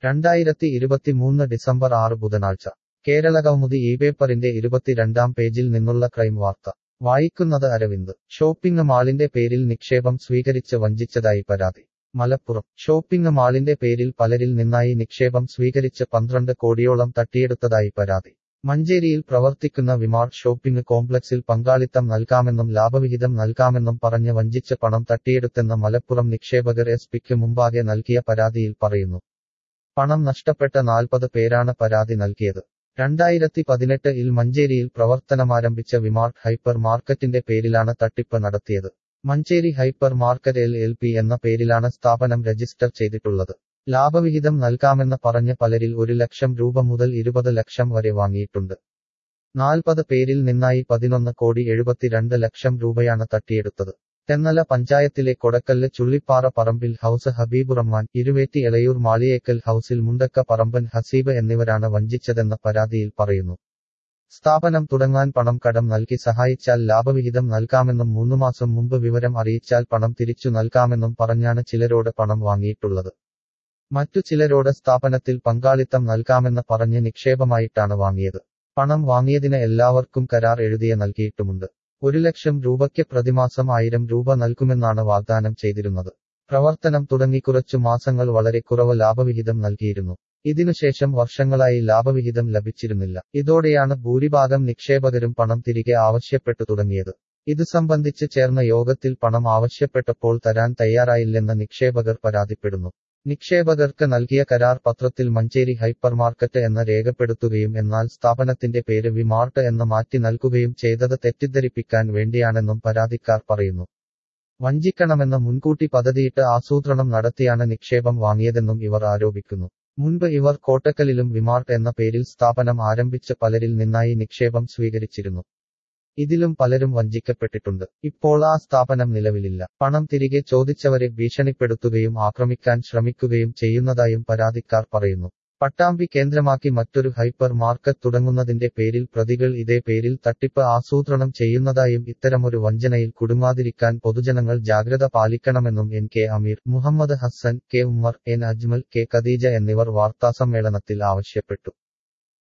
രണ്ടായിരത്തി ഇരുപത്തിമൂന്ന് ഡിസംബർ ആറ് ബുധനാഴ്ച കേരള കൗമുദി ഈ പേപ്പറിന്റെ ഇരുപത്തിരണ്ടാം പേജിൽ നിന്നുള്ള ക്രൈം വാർത്ത വായിക്കുന്നത് അരവിന്ദ് ഷോപ്പിംഗ് മാളിന്റെ പേരിൽ നിക്ഷേപം സ്വീകരിച്ച് വഞ്ചിച്ചതായി പരാതി മലപ്പുറം ഷോപ്പിംഗ് മാളിന്റെ പേരിൽ പലരിൽ നിന്നായി നിക്ഷേപം സ്വീകരിച്ച് പന്ത്രണ്ട് കോടിയോളം തട്ടിയെടുത്തതായി പരാതി മഞ്ചേരിയിൽ പ്രവർത്തിക്കുന്ന വിമാർട്ട് ഷോപ്പിംഗ് കോംപ്ലക്സിൽ പങ്കാളിത്തം നൽകാമെന്നും ലാഭവിഹിതം നൽകാമെന്നും പറഞ്ഞ് വഞ്ചിച്ച് പണം തട്ടിയെടുത്തെന്ന് മലപ്പുറം നിക്ഷേപകർ എസ് പിക്ക് മുമ്പാകെ നൽകിയ പരാതിയിൽ പറയുന്നു പണം നഷ്ടപ്പെട്ട നാൽപ്പത് പേരാണ് പരാതി നൽകിയത് രണ്ടായിരത്തി പതിനെട്ട് ഇൽ മഞ്ചേരിയിൽ പ്രവർത്തനമാരംഭിച്ച വിമാർട്ട് ഹൈപ്പർ മാർക്കറ്റിന്റെ പേരിലാണ് തട്ടിപ്പ് നടത്തിയത് Manjeri hyper market L L P എന്ന പേരിലാണ് സ്ഥാപനം രജിസ്റ്റർ ചെയ്തിട്ടുള്ളത് ലാഭവിഹിതം നൽകാമെന്ന് പറഞ്ഞ് പലരിൽ ഒരു ലക്ഷം രൂപ മുതൽ ഇരുപത് ലക്ഷം വരെ വാങ്ങിയിട്ടുണ്ട് നാൽപ്പത് പേരിൽ നിന്നായി പതിനൊന്ന് കോടി എഴുപത്തിരണ്ട് ലക്ഷം രൂപയാണ് തട്ടിയെടുത്തത് തെന്നല പഞ്ചായത്തിലെ കൊടക്കല്ല് ചുള്ളിപ്പാറ പറമ്പിൽ ഹൌസ് ഹബീബുറഹ്മാൻ ഇരുവേറ്റി എളയൂർ മാളിയേക്കൽ ഹൌസിൽ മുണ്ടക്ക പറമ്പൻ ഹസീബ് എന്നിവരാണ് വഞ്ചിച്ചതെന്ന പരാതിയിൽ പറയുന്നു സ്ഥാപനം തുടങ്ങാൻ പണം കടം നൽകി സഹായിച്ചാൽ ലാഭവിഹിതം നൽകാമെന്നും മൂന്നുമാസം മുമ്പ് വിവരം അറിയിച്ചാൽ പണം തിരിച്ചു നൽകാമെന്നും പറഞ്ഞാണ് ചിലരോട് പണം വാങ്ങിയിട്ടുള്ളത് മറ്റു ചിലരോട് സ്ഥാപനത്തിൽ പങ്കാളിത്തം നൽകാമെന്ന് പറഞ്ഞ് നിക്ഷേപമായിട്ടാണ് വാങ്ങിയത് പണം വാങ്ങിയതിന് എല്ലാവർക്കും കരാർ എഴുതിയ നൽകിയിട്ടുമുണ്ട് ഒരു ലക്ഷം രൂപയ്ക്ക് പ്രതിമാസം ആയിരം രൂപ നൽകുമെന്നാണ് വാഗ്ദാനം ചെയ്തിരുന്നത് പ്രവർത്തനം തുടങ്ങി കുറച്ചു മാസങ്ങൾ വളരെ കുറവ് ലാഭവിഹിതം നൽകിയിരുന്നു ഇതിനുശേഷം വർഷങ്ങളായി ലാഭവിഹിതം ലഭിച്ചിരുന്നില്ല ഇതോടെയാണ് ഭൂരിഭാഗം നിക്ഷേപകരും പണം തിരികെ ആവശ്യപ്പെട്ടു തുടങ്ങിയത് ഇത് സംബന്ധിച്ച് ചേർന്ന യോഗത്തിൽ പണം ആവശ്യപ്പെട്ടപ്പോൾ തരാൻ തയ്യാറായില്ലെന്ന് നിക്ഷേപകർ പരാതിപ്പെടുന്നു നിക്ഷേപകർക്ക് നൽകിയ കരാർ പത്രത്തിൽ മഞ്ചേരി ഹൈപ്പർ മാർക്കറ്റ് എന്ന് രേഖപ്പെടുത്തുകയും എന്നാൽ സ്ഥാപനത്തിന്റെ പേര് വി മാർട്ട് എന്ന് മാറ്റി നൽകുകയും ചെയ്തത് തെറ്റിദ്ധരിപ്പിക്കാൻ വേണ്ടിയാണെന്നും പരാതിക്കാർ പറയുന്നു വഞ്ചിക്കണമെന്ന് മുൻകൂട്ടി പദ്ധതിയിട്ട് ആസൂത്രണം നടത്തിയാണ് നിക്ഷേപം വാങ്ങിയതെന്നും ഇവർ ആരോപിക്കുന്നു മുൻപ് ഇവർ കോട്ടക്കലിലും വിമാർട്ട് എന്ന പേരിൽ സ്ഥാപനം ആരംഭിച്ച് പലരിൽ നിന്നായി നിക്ഷേപം സ്വീകരിച്ചിരുന്നു ഇതിലും പലരും വഞ്ചിക്കപ്പെട്ടിട്ടുണ്ട് ഇപ്പോൾ ആ സ്ഥാപനം നിലവിലില്ല പണം തിരികെ ചോദിച്ചവരെ ഭീഷണിപ്പെടുത്തുകയും ആക്രമിക്കാൻ ശ്രമിക്കുകയും ചെയ്യുന്നതായും പരാതിക്കാർ പറയുന്നു പട്ടാമ്പി കേന്ദ്രമാക്കി മറ്റൊരു ഹൈപ്പർ മാർക്കറ്റ് തുടങ്ങുന്നതിന്റെ പേരിൽ പ്രതികൾ ഇതേ പേരിൽ തട്ടിപ്പ് ആസൂത്രണം ചെയ്യുന്നതായും ഇത്തരമൊരു വഞ്ചനയിൽ കുടുങ്ങാതിരിക്കാൻ പൊതുജനങ്ങൾ ജാഗ്രത പാലിക്കണമെന്നും N K Ameer Muhammad Hasan K Ummer N Ajmal K Khadeeja എന്നിവർ വാർത്താസമ്മേളനത്തിൽ ആവശ്യപ്പെട്ടു